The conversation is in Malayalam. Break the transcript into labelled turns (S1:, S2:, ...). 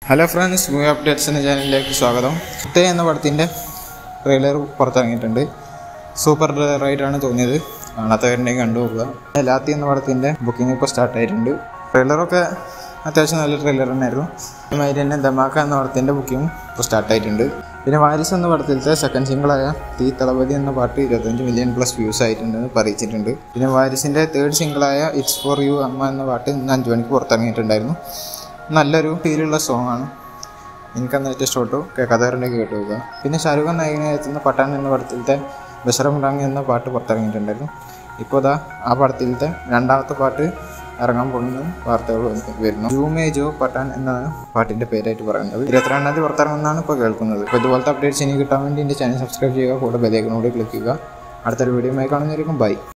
S1: ഹലോ ഫ്രണ്ട്സ് മൂവി അപ്ഡേറ്റ്സ് എന്ന ചാനലിലേക്ക് സ്വാഗതം കുത്തേ എന്ന പടത്തിൻ്റെ ട്രെയിലർ പുറത്തിറങ്ങിയിട്ടുണ്ട് സൂപ്പർ റൈറ്റാണ് തോന്നിയത് കാണാത്തവരുണ്ടെങ്കിൽ കണ്ടുപോകുക ലാത്തി എന്ന പടത്തിൻ്റെ ബുക്കിംഗ് ഇപ്പോൾ സ്റ്റാർട്ട് ആയിട്ടുണ്ട് ട്രെയിലറൊക്കെ അത്യാവശ്യം നല്ല ട്രെയിലർ തന്നെയായിരുന്നു അതുമാതിരി തന്നെ ദമാക്ക എന്ന പടത്തിൻ്റെ ബുക്കിംഗ് ഇപ്പോൾ സ്റ്റാർട്ട് ആയിട്ടുണ്ട് പിന്നെ വാരിസ് എന്ന പടത്തിലത്തെ സെക്കൻഡ് സിംഗിളായ തീ തളപതി എന്ന പാട്ട് ഇരുപത്തഞ്ച് മില്യൺ പ്ലസ് വ്യൂസ് ആയിട്ടുണ്ടെന്ന് അറിയിച്ചിട്ടുണ്ട് പിന്നെ വാരിസിൻ്റെ തേർഡ് സിംഗിളായ ഇറ്റ്സ് ഫോർ യു അമ്മ എന്ന പാട്ട് ഇന്ന് അഞ്ച് മണിക്ക് പുറത്തിറങ്ങിയിട്ടുണ്ടായിരുന്നു നല്ലൊരു ഫീലുള്ള സോങ് ആണ് എനിക്കന്ന് ഏറ്റവും ഇഷ്ടപ്പെട്ടു കേൾക്കാത്തവരുണ്ടെങ്കിൽ കേട്ടു നോക്കുക പിന്നെ ഷാരൂഖ് ഖാൻ നായകനെ എത്തുന്ന പട്ടാൻ എന്ന പടത്തിലത്തെ ബഷറമുണ്ടാങ്ങി എന്ന പാട്ട് പുറത്തിറങ്ങിയിട്ടുണ്ടായിരുന്നു ഇപ്പോൾ ഇതാ ആ പടത്തിലത്തെ രണ്ടാമത്തെ പാട്ട് ഇറങ്ങാൻ പോകുന്ന വാർത്തകൾ വന്ന് വരുന്നു ജൂമേ ജോ പട്ടാൻ എന്നാണ് പാട്ടിൻ്റെ പേരായിട്ട് പറയുന്നത് ഇരുപത്തിരണ്ടാം തീയതി പുറത്തിറങ്ങുന്നതാണ് ഇപ്പോൾ കേൾക്കുന്നത് അപ്പോൾ ഇതുപോലത്തെ അപ്ഡേറ്റ്സ് ഇനി കിട്ടാൻ വേണ്ടി എൻ്റെ ചാനൽ സബ്സ്ക്രൈബ് ചെയ്യുക കൂടെ ബെലൈക്കനോട് ക്ലിക്ക് ചെയ്യുക അടുത്തൊരു വീഡിയോ കാണുന്നതായിരിക്കും ബൈ